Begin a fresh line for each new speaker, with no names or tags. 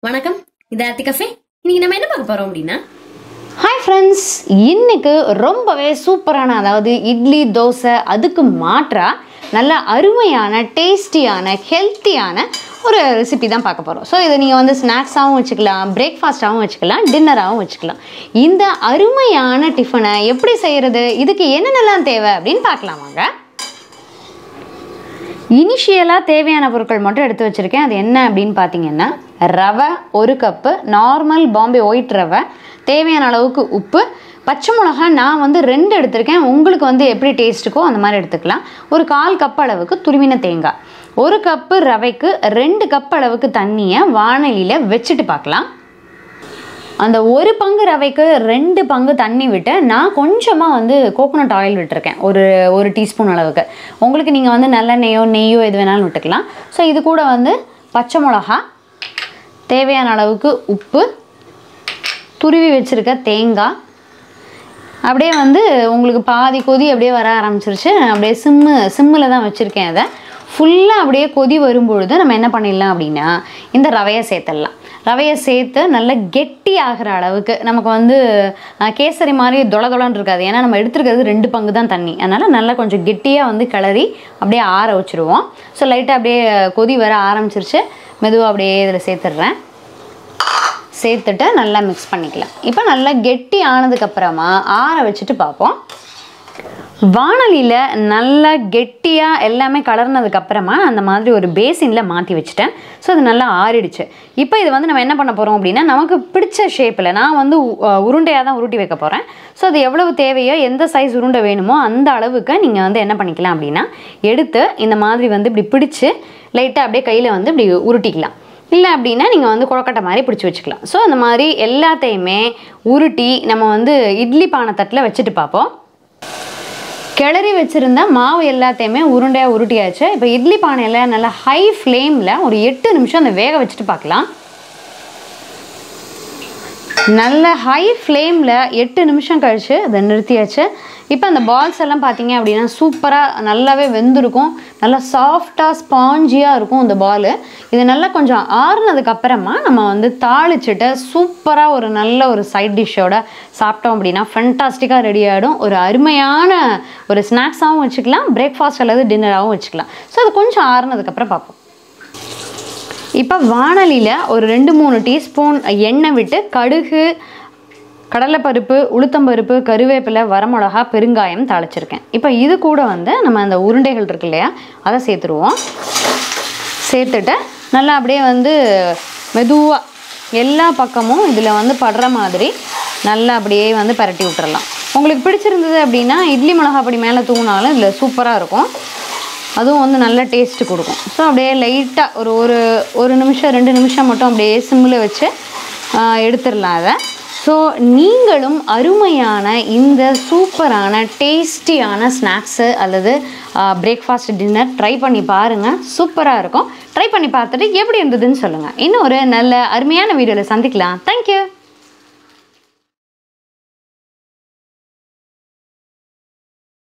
வணக்கம் இது ஆர்த்தி கஃபே இன்னைக்கு நம்ம என்ன பார்க்க போறோம் அப்படின்னா
ஹாய் ஃப்ரெண்ட்ஸ் இன்னைக்கு ரொம்பவே சூப்பரான அதாவது இட்லி தோசை அதுக்கு மாற்றா நல்ல அருமையான டேஸ்டியான ஹெல்த்தியான ஒரு ரெசிபி தான் பார்க்க போகிறோம் ஸோ இதை நீங்கள் வந்து ஸ்நாக்ஸாகவும் வச்சுக்கலாம் பிரேக்ஃபாஸ்ட்டாகவும் வச்சுக்கலாம் டின்னராகவும் வச்சுக்கலாம் இந்த அருமையான டிஃபனை எப்படி செய்கிறது இதுக்கு என்னென்னலாம் தேவை அப்படின்னு பார்க்கலாம் வாங்க இனிஷியலாக தேவையான பொருட்கள் மட்டும் எடுத்து வச்சுருக்கேன் அது என்ன அப்படின்னு பார்த்தீங்கன்னா ரவை ஒரு கப்பு நார்மல் பாம்பே ஒயிட் ரவை தேவையான அளவுக்கு உப்பு பச்சை மிளகா நான் வந்து ரெண்டு எடுத்திருக்கேன் உங்களுக்கு வந்து எப்படி டேஸ்ட்டுக்கோ அந்த மாதிரி எடுத்துக்கலாம் ஒரு கால் கப் அளவுக்கு துருவின தேங்காய் ஒரு கப்பு ரவைக்கு ரெண்டு கப் அளவுக்கு தண்ணியை வானலியில் வச்சுட்டு பார்க்கலாம் அந்த ஒரு பங்கு ரவைக்கு ரெண்டு பங்கு தண்ணி விட்டு நான் கொஞ்சமாக வந்து கோகோனட் ஆயில் விட்டுருக்கேன் ஒரு ஒரு டீஸ்பூன் அளவுக்கு உங்களுக்கு நீங்கள் வந்து நல்லெண்ணெயோ நெய்யோ எது வேணாலும் விட்டுக்கலாம் ஸோ இது கூட வந்து பச்சை மிளகா தேவையான அளவுக்கு உப்பு துருவி வச்சுருக்க தேங்காய் அப்படியே வந்து உங்களுக்கு பாதி கொதி அப்படியே வர ஆரம்பிச்சிருச்சு அப்படியே சிம்மு சிம்மில் தான் வச்சுருக்கேன் அதை ஃபுல்லாக அப்படியே கொதி வரும்பொழுது நம்ம என்ன பண்ணிடலாம் அப்படின்னா இந்த ரவையை சேர்த்துடலாம் ரவையை சேர்த்து நல்லா கெட்டி ஆகிற அளவுக்கு நமக்கு வந்து அஹ், கேசரி மாதிரி தொள தொளன்னு இருக்காது ஏன்னா நம்ம எடுத்துருக்கிறது ரெண்டு பங்கு தான் தண்ணி அதனால் நல்லா கொஞ்சம் கெட்டியாக வந்து கிளறி அப்படியே ஆற வச்சுருவோம் ஸோ லைட்டாக அப்படியே கொதி வர ஆரம்பிச்சிருச்சு மெதுவாக அப்படியே இதில் சேர்த்துடுறேன் சேர்த்துட்டு நல்லா மிக்ஸ் பண்ணிக்கலாம் இப்போ நல்லா கெட்டி ஆனதுக்கப்புறமா ஆற வச்சுட்டு பார்ப்போம் வானலியில் நல்லா கெட்டியாக எல்லாமே கலர்னதுக்கப்புறமா அந்த மாதிரி ஒரு பேசினில் மாற்றி வச்சுட்டேன் ஸோ அது நல்லா ஆறிடுச்சு இப்போ இது வந்து நம்ம என்ன பண்ண போகிறோம் அப்படின்னா நமக்கு பிடிச்ச ஷேப்பில் நான் வந்து உருண்டையாக தான் உருட்டி வைக்க போகிறேன் ஸோ அது எவ்வளவு தேவையோ எந்த சைஸ் உருண்டை வேணுமோ அந்த அளவுக்கு நீங்கள் வந்து என்ன பண்ணிக்கலாம் அப்படின்னா எடுத்து இந்த மாதிரி வந்து இப்படி பிடிச்சு லைட்டாக அப்படியே கையில் வந்து இப்படி உருட்டிக்கலாம் இல்லை அப்படின்னா நீங்கள் வந்து குழக்கட்டை மாதிரி பிடிச்சி வச்சுக்கலாம் ஸோ அந்த மாதிரி எல்லாத்தையுமே உருட்டி நம்ம வந்து இட்லி பானை தட்டில் வச்சுட்டு பார்ப்போம் கிளறி வச்சுருந்த மாவு எல்லாத்தையுமே உருண்டையாக உருட்டியாச்சு இப்போ இட்லி பானையில் நல்லா ஹை ஃப்ளேமில் ஒரு எட்டு நிமிஷம் அந்த வேக வச்சுட்டு பார்க்கலாம் நல்ல ஹை ஃப்ளேமில் எட்டு நிமிஷம் கழித்து அதை நிறுத்தியாச்சு இப்போ அந்த பால்ஸ் எல்லாம் பார்த்தீங்க அப்படின்னா சூப்பராக நல்லாவே வெந்திருக்கும் நல்லா சாஃப்டாக ஸ்பாஞ்சியாக இருக்கும் இந்த பால் இது நல்லா கொஞ்சம் ஆறுனதுக்கு அப்புறமா நம்ம வந்து தாளிச்சிட்டு சூப்பராக ஒரு நல்ல ஒரு சைட் டிஷ்ஷோட சாப்பிட்டோம் அப்படின்னா ஃபென்டாஸ்டிக்காக ரெடி ஆகிடும் ஒரு அருமையான ஒரு ஸ்நாக்ஸாகவும் வச்சுக்கலாம் பிரேக்ஃபாஸ்ட் அல்லது டின்னராகவும் வச்சுக்கலாம் ஸோ அது கொஞ்சம் ஆறுனதுக்கப்புறம் பார்ப்போம் இப்போ வானலியில் ஒரு ரெண்டு மூணு டீஸ்பூன் எண்ணெய் விட்டு கடுகு கடலைப்பருப்பு உளுத்தம்பருப்பு கருவேப்பிலை வரமிளகா பெருங்காயம் தாளிச்சிருக்கேன் இப்போ இது கூட வந்து நம்ம அந்த உருண்டைகள் இருக்கு இல்லையா அதை சேர்த்துருவோம் சேர்த்துட்டு நல்லா அப்படியே வந்து மெதுவாக எல்லா பக்கமும் இதில் வந்து படுற மாதிரி நல்லா அப்படியே வந்து பரட்டி விட்டுறலாம் உங்களுக்கு பிடிச்சிருந்தது அப்படின்னா இட்லி மிளகா பொடி மேலே தூங்கினாலும் இதில் சூப்பராக இருக்கும் அதுவும் வந்து நல்ல டேஸ்ட்டு கொடுக்கும் ஸோ அப்படியே லைட்டாக ஒரு ஒரு ஒரு நிமிஷம் ரெண்டு நிமிஷம் மட்டும் அப்படியே சிம்மில் வச்சு ஆஹ், எடுத்துடலாம் அதை ஸோ நீங்களும் அருமையான இந்த சூப்பரான டேஸ்டியான ஸ்நாக்ஸு அல்லது பிரேக்ஃபாஸ்ட் டின்னர் ட்ரை பண்ணி பாருங்கள் சூப்பராக இருக்கும் ட்ரை பண்ணி பார்த்துட்டு எப்படி இருந்ததுன்னு சொல்லுங்கள் இன்னும் ஒரு நல்ல அருமையான வீடியோவில் சந்திக்கலாம் தேங்க்யூ